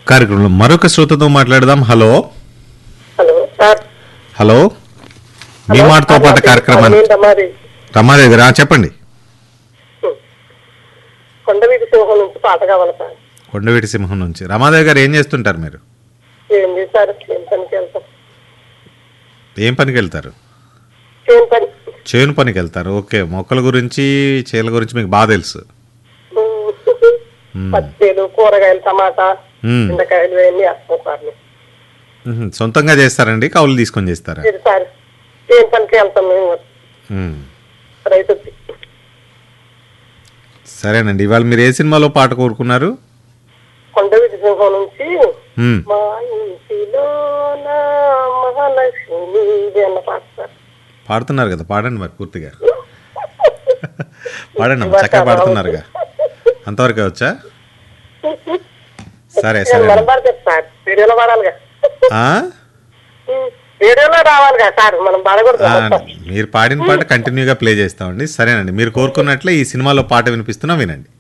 కార్యక్రమంలో మరొక శ్రోతతో మాట్లాడదాం హలో హలో సార్ హలో మీ మాటతో పాటు కార్యక్రమాన్ని రమాది రమాదేవి గారు ఆ, చెప్పండి కొండవీటి సింహం నుంచి పాట కావాలి సార్ కొండవీటి సింహం నుంచి రమాదేవి గారు ఏం చేస్తుంటారు మీరు ఏం చేశారు చేను పనికి వెళ్తాం ఏం పనికి వెళ్తారు చేను పని చేను పనికి వెళ్తారు ఓకే మొక్కల గురించి చేల గురించి మీకు బాగా తెలుసు మ్మ్. పచ్చిలు కూరగాయలు టమాటా మ్మ్. చింతకాయలు ఇవన్నీ వేస్తాం సార్ మేము. మ్మ్. సొంతంగా చేస్తారండి కౌలు తీసుకొని చేస్తారా ఇది సార్ చేను పనికి వెళ్తాం మేము మ్మ్. రైతు సరేనండి ఇవాళ మీరు ఏ సినిమాలో పాట కోరుకున్నారు కొండవీటి సింహం నుంచి మ్మ్. మా ఇంటిలో నా మహాలక్ష్మి ఇది అన్న పాట సార్ పాడుతున్నారు కదా పాడండి మరి పూర్తిగా పాడండి అమ్మ చక్కగా పాడుతున్నారుగా అంతవరకే వచ్చా సరే సరే మనం పాడతారు సార్ రేడియోలో పాడాలిగా ఆ? రేడియోలో రావాలిగా సార్ మనం పాడకూడదు ఆ, మీరు పాడిన పాట కంటిన్యూగా ప్లే చేస్తామండి సరేనండి మీరు కోరుకున్నట్లే ఈ సినిమాలో పాట వినిపిస్తున్నా వినండి